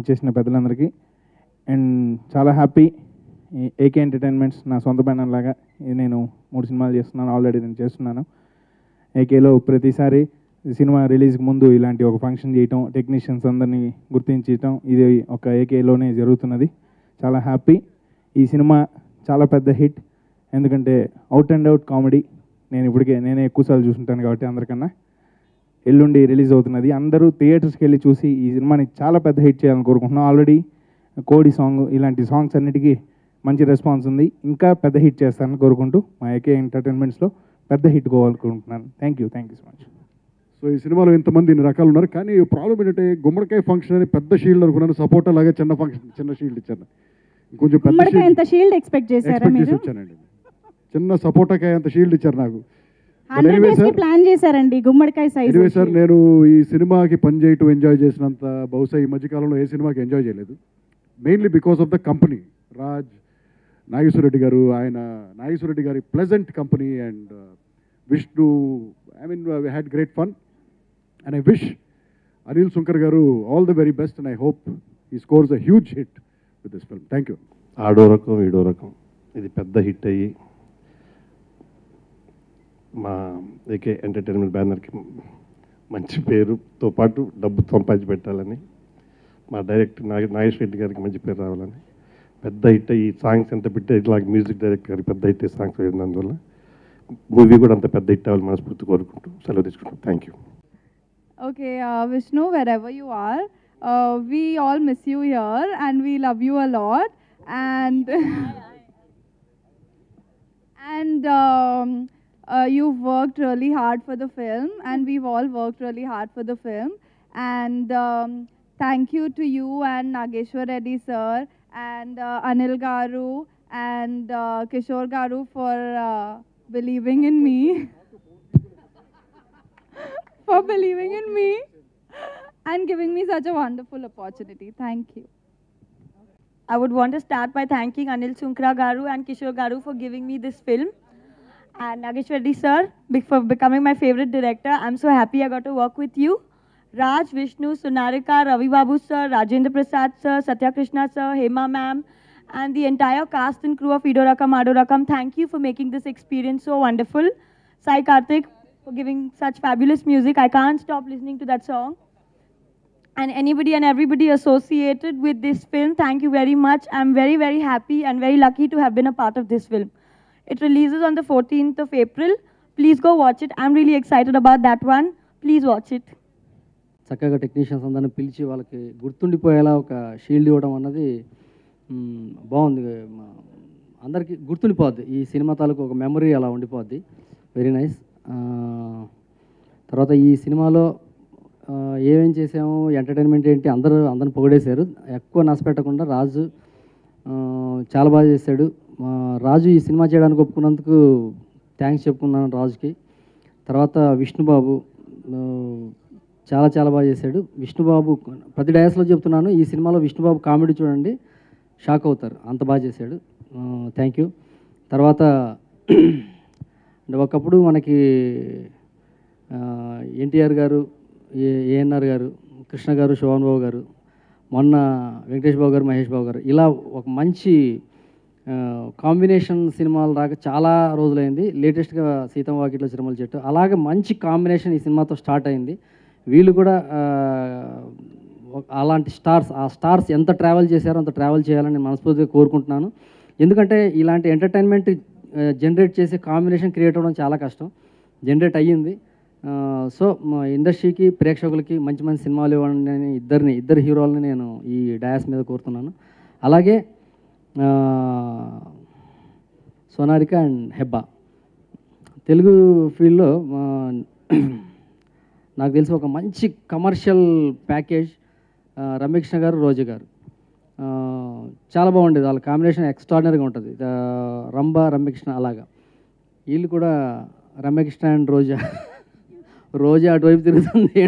ఇచ్చేసిన పెద్దలందరికీ అండ్ చాలా హ్యాపీ ఏకే ఎంటర్టైన్మెంట్స్ నా సొంత బ్యానర్ లాగా ఇది నేను మూడు సినిమాలు చేస్తున్నాను ఆల్రెడీ నేను చేస్తున్నాను ఏకేలో ప్రతిసారి ఈ సినిమా రిలీజ్కి ముందు ఇలాంటి ఒక ఫంక్షన్ చేయటం టెక్నీషియన్స్ అందరినీ గుర్తించటం ఇది ఒక ఏకేలోనే జరుగుతున్నది చాలా హ్యాపీ ఈ సినిమా చాలా పెద్ద హిట్ ఎందుకంటే అవుట్ అండ్ అవుట్ కామెడీ నేను ఇప్పటికే నేనే ఎక్కువసార్లు చూసుంటాను కాబట్టి అందరికన్నా ఎల్లుండి రిలీజ్ అవుతున్నది అందరూ థియేటర్స్కి వెళ్ళి చూసి ఈ సినిమాని చాలా పెద్ద హిట్ చేయాలని కోరుకుంటున్నాం ఆల్రెడీ కోడి సాంగ్ ఇలాంటి సాంగ్స్ అన్నిటికీ మంచి రెస్పాన్స్ ఉంది ఇంకా పెద్ద హిట్ చేస్తానని కోరుకుంటూ మా ఏకే ఎంటర్టైన్మెంట్స్లో పెద్ద హిట్ కోవాలనుకుంటున్నాను thank you thank you so much so ఈ సినిమాలో ఇంతమంది ఇన్ని రకాలు ఉన్నారు కానీ ప్రాబ్లం ఏంటంటే గుమ్మడికాయ ఫంక్షన్ అని పెద్ద షీల్డ్ అనుకున్నాను సపోర్ట్ అలాగే చిన్న ఫంక్షన్ చిన్న షీల్డ్ ఇచ్చాను కొంచెం పెద్ద గుమ్మడికాయ షీల్డ్ ఎంత షీల్డ్ ఎక్స్పెక్ట్ చేశారా ఎక్స్పెక్ట్ చేసి మీరు వచ్చానండి చిన్న సపోటాకాయ అంత షీల్డ్ ఇచ్చారు నాకు హండ్రెడ్ anyway, డేస్ కి sir. ప్లాన్ చేశారండి గుమ్మడికాయ సైజ్ ఎనివే సార్ నేను ఈ సినిమాకి పని చేయటం ఎంజాయ్ చేసినంత బహుశా ఈ మధ్యకాలంలో ఏ సినిమాకి ఎంజాయ్ చేయలేదు mainly because of the company Raj Nageswara Reddy garu ఆయన నాగేశ్వరరెడ్డి గారి pleasant company and Vishnu I mean had great fun and I wish Anil Sunkar garu all the very best and I hope ఈ scores a huge hit with this film thank you ఆడో రకం ఈడో రకం ఇది పెద్ద hit అయ్యి మా ఏకే ఎంటర్టైన్మెంట్ బ్యానర్కి మంచి పేరుతో పాటు డబ్బు సంపాదించి పెట్టాలని మా డైరెక్టర్ నాగ నాగేశ్వర రెడ్డి గారికి మంచి పేరు రావాలని పెద్ద హిట్ అయ్యి సాంగ్స్ ఎంత పెట్టే ఇట్లా మ్యూజిక్ డైరెక్టర్ గారికి పెద్ద హిట్ సాంగ్స్ అయినందువల్ల మూవీ కూడా అంత పెద్ద హిట్ అవ్వాలి మనస్ఫూర్తి కోరుకుంటూ సెలవు తీసుకుంటాం thank you Okay, uh, Vishnu, wherever you are, uh, we all miss you here and we love you a lot. And and um, uh, you've worked really hard for the film, and we've all worked really hard for the film. And um, thank you to you and Nageshwar Reddy sir and uh, Anil Garu and uh, Kishore Garu for uh, believing in me. for believing in me and giving me such a wonderful opportunity. Thank you. I would want to start by thanking Anil Sunkra Garu and Kishore Garu for giving me this film. And Nageshwar sir, be- for becoming my favorite director. I'm so happy I got to work with you. Raj, Vishnu, Sunarika, Ravi Babu sir, Rajendra Prasad sir, Satya Krishna sir, Hema ma'am, and the entire cast and crew of Idorakam Adorakam. Thank you for making this experience so wonderful. Sai Karthik for giving such fabulous music. I can't stop listening to that song and anybody and everybody associated with this film, thank you very much. I'm very, very happy and very lucky to have been a part of this film. It releases on the 14th of April. Please go watch it. I'm really excited about that one. Please watch it. చక్కగా technicians అందరిని పిలిచి వాళ్ళకి గుర్తుండిపోయేలా ఒక shield ఇవ్వడం అన్నది మ్, బాగుంది మ- అందరికీ గుర్తుండిపోద్ది ఈ సినిమా తాలూకు ఒక మెమరీ అలా ఉండిపోద్ది వెరీ నైస్ తర్వాత ఈ సినిమాలో ఆ, ఏమేం చేసాము ఎంటర్టైన్మెంట్ ఏంటి అందరూ అందరిని పొగిడేశారు ఎక్కువ నష్టపెట్టకుండా రాజు ఆ, చాలా బాగా చేశాడు ఆ, రాజు ఈ సినిమా చేయడానికి ఒప్పుకున్నందుకు థ్యాంక్స్ చెప్పుకున్నాను రాజుకి తర్వాత విష్ణుబాబు ఆ, చాలా చాలా బాగా చేశాడు విష్ణుబాబు ప్రతి డయాస్లో చెప్తున్నాను ఈ సినిమాలో విష్ణుబాబు కామెడీ చూడండి షాక్ అవుతారు అంత బాగా చేశాడు థ్యాంక్ యూ తర్వాత అంటే ఒకప్పుడు మనకి ఎన్టీఆర్ గారు ఏ- ఏఎన్ఆర్ గారు కృష్ణ గారు శోభన్ బాబు గారు మొన్న వెంకటేష్ బాబు గారు మహేష్ బాబు గారు ఇలా ఒక మంచి కాంబినేషన్ సినిమాలు రాక చాలా రోజులైంది లేటెస్ట్గా సీతం వాకిట్లో చిరుమల చెట్టు అలాగే మంచి కాంబినేషన్ ఈ సినిమాతో స్టార్ట్ అయింది వీళ్ళు కూడా ఆ, ఒక- అలాంటి స్టార్స్ ఆ స్టార్స్ ఎంత ట్రావెల్ చేశారో అంత ట్రావెల్ చేయాలని నేను మనస్ఫూర్తిగా కోరుకుంటున్నాను ఎందుకంటే ఇలాంటి ఎంటర్టైన్మెంట్ జనరేట్ చేసే కాంబినేషన్ క్రియేట్ అవ్వడం చాలా కష్టం జనరేట్ అయ్యింది ఆ, సో మా ఇండస్ట్రీకి ప్రేక్షకులకి మంచి మంచి సినిమాలు ఇవ్వండి అని ఇద్దరిని ఇద్దరు హీరోలని నేను ఈ డయాస్ మీద కోరుతున్నాను అలాగే ఆ, సోనారిక అండ్ హెబ్బా తెలుగు ఫీల్డ్లో ఆ, నాకు తెలిసి ఒక మంచి కమర్షియల్ ప్యాకేజ్ ఆ, రమ్యకృష్ణ గారు రోజా గారు ఆ, చాలా బాగుండేది వాళ్ళ కాంబినేషన్ ఎక్స్ట్రాడినరీగా ఉంటుంది ఆ, రంభ రమ్యకృష్ణ అలాగా వీళ్ళు కూడా రమ్యకృష్ణ అండ్ రోజా రోజా అటువైపు తిరుగుతుంది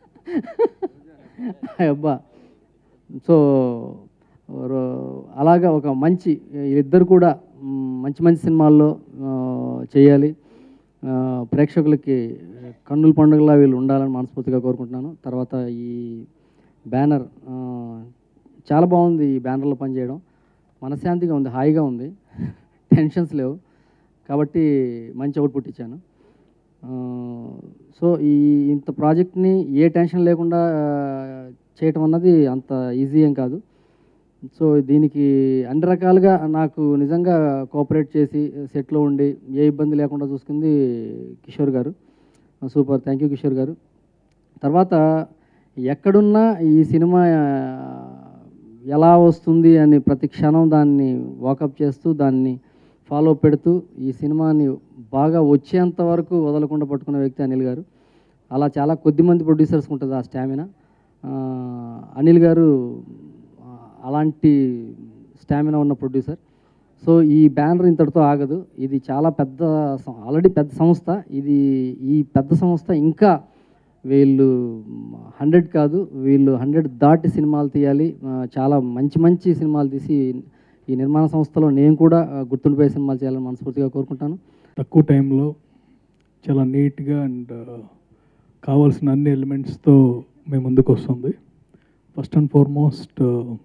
అబ్బా సో రో- అలాగా ఒక మంచి ఇద్దరు కూడా మ్, మంచి మంచి సినిమాల్లో ఆ, చేయాలి ఆ, ప్రేక్షకులకి కన్నుల పండుగలా వీళ్ళు ఉండాలని మనస్ఫూర్తిగా కోరుకుంటున్నాను తర్వాత ఈ బ్యానర్ ఆ, చాలా బాగుంది ఈ బ్యానర్లో పనిచేయడం మనశ్శాంతిగా ఉంది హాయిగా ఉంది టెన్షన్స్ లేవు కాబట్టి మంచి అవుట్పుట్ ఇచ్చాను ఆ, సో ఈ ఇంత ప్రాజెక్ట్ని ఏ టెన్షన్ లేకుండా ఆ, చేయటం అన్నది అంత ఈజీ ఏం కాదు సో దీనికి అన్ని రకాలుగా నాకు నిజంగా కోఆపరేట్ చేసి సెట్లో ఉండి ఏ ఇబ్బంది లేకుండా చూసుకుంది కిషోర్ గారు సూపర్ థ్యాంక్ యూ కిషోర్ గారు తర్వాత ఎక్కడున్నా ఈ సినిమా ఆ, ఎలా వస్తుంది అని ప్రతి క్షణం దాన్ని వాకప్ చేస్తూ దాన్ని ఫాలో పెడుతూ ఈ సినిమాని బాగా వచ్చేంత వరకు వదలకుండా పట్టుకున్న వ్యక్తి అనిల్ గారు అలా చాలా కొద్ది మంది ప్రొడ్యూసర్స్ ఉంటుంది ఆ స్టామినా అనిల్ గారు ఆ, అలాంటి స్టామినా ఉన్న ప్రొడ్యూసర్ సో ఈ బ్యానర్ ఇంతటితో ఆగదు ఇది చాలా పెద్ద ఆల్రెడీ పెద్ద సంస్థ ఇది ఈ పెద్ద సంస్థ ఇంకా వీళ్ళు హండ్రెడ్ కాదు వీళ్ళు హండ్రెడ్ దాటి సినిమాలు తీయాలి ఆ, చాలా మంచి మంచి సినిమాలు తీసి ఈ నిర్మాణ సంస్థలో నేను కూడా ఆ, గుర్తుండిపోయే సినిమాలు చేయాలని మనస్ఫూర్తిగా కోరుకుంటాను తక్కువ టైంలో చాలా నీట్గా అండ్ కావాల్సిన అన్ని ఎలిమెంట్స్తో మేము ముందుకు వస్తుంది ఫస్ట్ అండ్ ఫార్మోస్ట్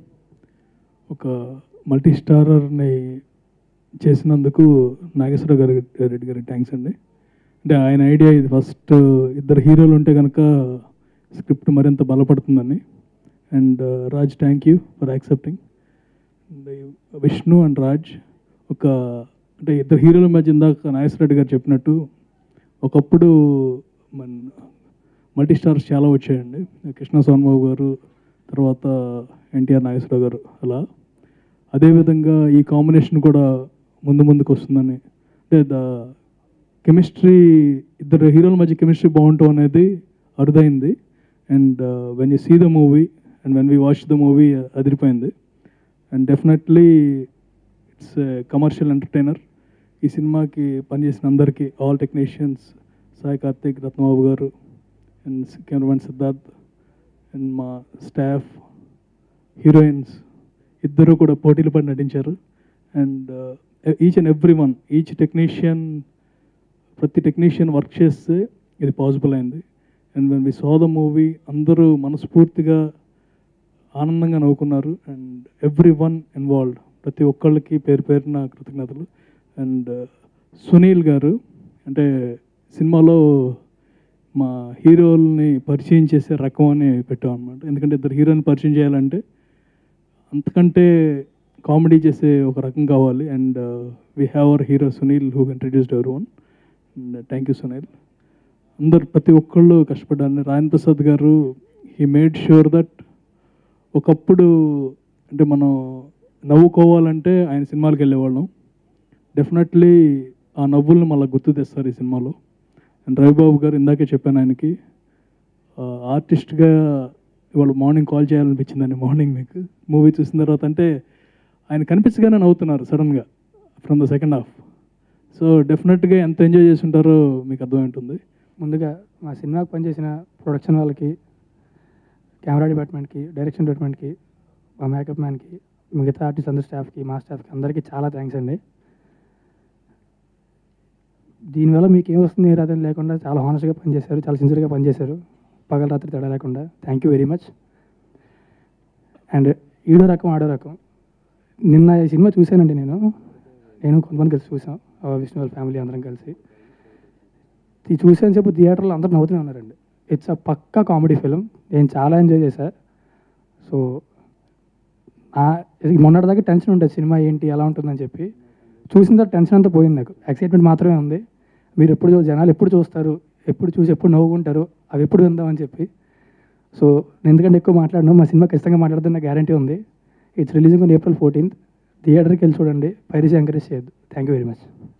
ఒక మల్టీ స్టారర్ని చేసినందుకు నాగేశ్వర గారి రెడ్డి గారి థ్యాంక్స్ అండి అంటే ఆయన ఐడియా ఇది ఫస్ట్ ఇద్దరు హీరోలు ఉంటే కనుక స్క్రిప్ట్ మరింత బలపడుతుందని and Raj thank you for accepting Vishnu and Raj ఒక అంటే ఇద్దరు హీరోల మధ్య ఇందాక నాగేశ్వర రెడ్డి గారు చెప్పినట్టు ఒకప్పుడు మన మల్టీ స్టార్స్ చాలా వచ్చాయండి కృష్ణ సోన్బాబు గారు తర్వాత ఎన్టీఆర్ నాగేశ్వరరావు గారు అలా అదేవిధంగా ఈ కాంబినేషన్ కూడా ముందు ముందుకు వస్తుందని అంటే ద కెమిస్ట్రీ ఇద్దరు హీరోల మధ్య కెమిస్ట్రీ బాగుంటాం అనేది అరుదైంది and when you see the movie and when we watch the movie అదిరిపోయింది and definitely it's commercial entertainer ఈ సినిమాకి పనిచేసిన అందరికీ all technicians Sai Karthik Ratnababu garu and cameraman Siddharth and మా స్టాఫ్ హీరోయిన్స్ ఇద్దరు కూడా పోటీలు పడి నటించారు and each and every one each technician ప్రతి టెక్నీషియన్ వర్క్ చేస్తే ఇది పాసిబుల్ అయింది and when we saw the movie అందరూ మనస్ఫూర్తిగా ఆనందంగా నవ్వుకున్నారు అండ్ ఎవ్రీ వన్ ఇన్వాల్వ్డ్ ప్రతి ఒక్కళ్ళకి పేరు పేరున కృతజ్ఞతలు అండ్ సునీల్ గారు అంటే సినిమాలో మా హీరోల్ని పరిచయం చేసే రకం అని పెట్టాం అనమాట ఎందుకంటే ఇద్దరు హీరోని పరిచయం చేయాలంటే అంతకంటే కామెడీ చేసే ఒక రకం కావాలి and we have our hero Sunil who introduced every one and thank you Sunil అందరు ప్రతి ఒక్కళ్ళు కష్టపడ్డారు రాయన్ ప్రసాద్ గారు హీ మేడ్ ష్యూర్ దట్ ఒకప్పుడు అంటే మనం నవ్వుకోవాలంటే ఆయన సినిమాలకు వెళ్ళేవాళ్ళం డెఫినెట్లీ ఆ నవ్వుల్ని మళ్ళీ గుర్తు తెస్తారు ఈ సినిమాలో అండ్ రవిబాబు గారు ఇందాకే చెప్పాను ఆయనకి ఆర్టిస్ట్గా ఇవాళ మార్నింగ్ కాల్ చేయాలనిపించిందండి మార్నింగ్ మీకు మూవీ చూసిన తర్వాత అంటే ఆయన కనిపించగానే నవ్వుతున్నారు సడన్గా from the second half so డెఫినెట్గా ఎంత ఎంజాయ్ చేసి ఉంటారో మీకు అర్థమవుతుంది ముందుగా మా సినిమాకి పనిచేసిన ప్రొడక్షన్ వాళ్ళకి కెమెరా డిపార్ట్మెంట్కి డైరెక్షన్ డిపార్ట్మెంట్కి మా మేకప్ మ్యాన్కి మిగతా ఆర్టిస్ట్ అందరి స్టాఫ్కి మా స్టాఫ్కి అందరికీ చాలా థ్యాంక్స్ అండి దీనివల్ల మీకు ఏం వస్తుంది ఏ రాదని లేకుండా చాలా హానెస్ట్గా పనిచేశారు చాలా సిన్సియర్గా పనిచేశారు పగల రాత్రి తేడా లేకుండా thank you very much and ఈడో రకం ఆడో రకం నిన్న ఈ సినిమా చూశానండి నేను నేను కొంతమంది కలిసి చూసాం ఆ విష్ణు వాళ్ళ ఫ్యామిలీ అందరం కలిసి ఇది చూసాను చెప్పు థియేటర్లో అందరూ నవ్వుతూనే ఉన్నారండి ఇట్స్ అ పక్కా కామెడీ ఫిలిం నేను చాలా ఎంజాయ్ చేశా సో మొన్నటిదాకా టెన్షన్ ఉంటుంది సినిమా ఏంటి ఎలా ఉంటుందని చెప్పి చూసిన తర్వాత టెన్షన్ అంతా పోయింది నాకు ఎక్సైట్మెంట్ మాత్రమే ఉంది మీరు ఎప్పుడు చూ- జనాలు ఎప్పుడు చూస్తారు ఎప్పుడు చూసి ఎప్పుడు నవ్వుకుంటారు అవి ఎప్పుడు విందామని చెప్పి సో నేను ఎందుకంటే ఎక్కువ మాట్లాడను మా సినిమా ఖచ్చితంగా మాట్లాడుతున్న గ్యారంటీ ఉంది it's releasing on April fourteenth థియేటర్కి వెళ్ళి చూడండి పైరసీ ఎంకరేజ్ చేయొద్దు థ్యాంక్ యూ వెరీ మచ్